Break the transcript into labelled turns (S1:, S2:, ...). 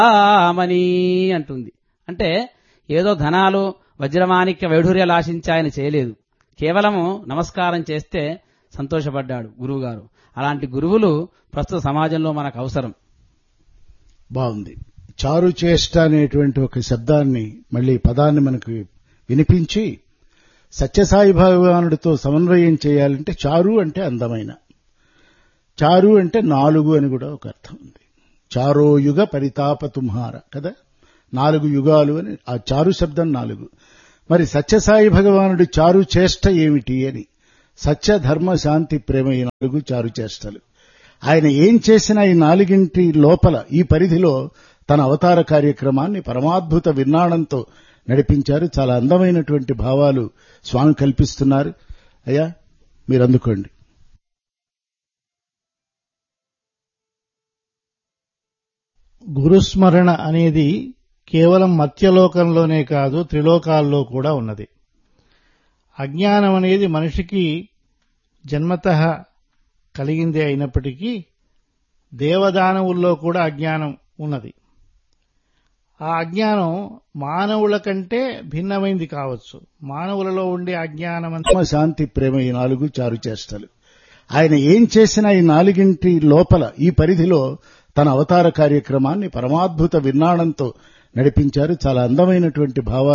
S1: ఆమని అంటుంది అంటే ఏదో ధనాలు వజ్రమాణిక్య వైఢూర్యాలు ఆశించి ఆయన చేయలేదు కేవలము నమస్కారం చేస్తే సంతోషపడ్డాడు గురువుగారు అలాంటి గురువులు ప్రస్తుత సమాజంలో మనకు అవసరం
S2: బాగుంది చారు చేష్ట అనేటువంటి ఒక శబ్దాన్ని మళ్ళీ పదాన్ని మనకు వినిపించి సత్యసాయి భగవానుడితో సమన్వయం చేయాలంటే చారు అంటే అందమైన చారు అంటే నాలుగు అని కూడా ఒక అర్థం ఉంది చారో యుగ పరితాప తుంహార కదా నాలుగు యుగాలు అని ఆ చారు శబ్దం నాలుగు మరి సత్యసాయి భగవానుడి చారు చేష్ట ఏమిటి అని సత్య ధర్మ శాంతి ప్రేమ ఈ నాలుగు చారు చేష్టలు ఆయన ఏం చేసినా ఈ నాలుగింటి లోపల ఈ పరిధిలో తన అవతార కార్యక్రమాన్ని పరమాద్భుత విన్నాణంతో నడిపించారు చాలా అందమైనటువంటి భావాలు స్వామి కల్పిస్తున్నారు అయ్యా మీరు అందుకోండి
S3: గురుస్మరణ అనేది కేవలం మత్యలోకంలోనే కాదు త్రిలోకాల్లో కూడా ఉన్నది అజ్ఞానం అనేది మనిషికి జన్మత కలిగిందే అయినప్పటికీ దేవదానవుల్లో కూడా అజ్ఞానం ఉన్నది ఆ అజ్ఞానం మానవుల కంటే భిన్నమైంది కావచ్చు మానవులలో ఉండే అజ్ఞానం అంతా
S2: ఆత్మ శాంతి ప్రేమ ఈ నాలుగు చారు చేష్టలు ఆయన ఏం చేసినా ఈ నాలుగింటి లోపల ఈ పరిధిలో తన అవతార కార్యక్రమాన్ని పరమాద్భుత విన్నాణంతో నడిపించారు చాలా అందమైనటువంటి భావాలు